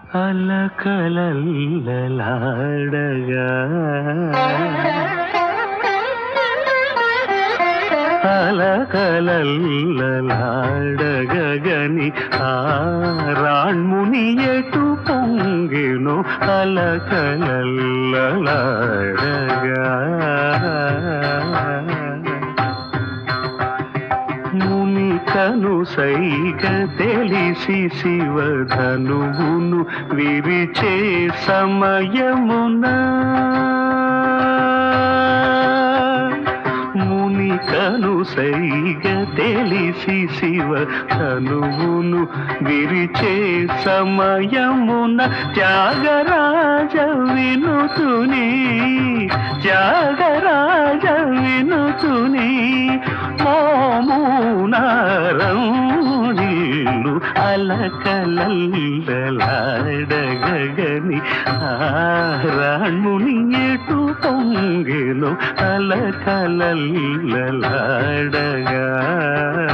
అలకలల్లలాడగా అలకలల్లలాడగని ఆ రాణ్ముని ఎటు పొంగెను అలకలల్లలాడగా ముని కను సైగ తెలిసి శివధనువును విరిచే సమయమున ముని కను సైగ తెలిసి శివ ధనువును విరిచే సమయమున త్యాగరాజ వినుతుని త్యాగరాజ వినుతుని మోమూనారంజిల్లు అలకలల్లలాడగని ఆరాణ్ముని ఎటు పొంగెను అలకలల్లలాడగా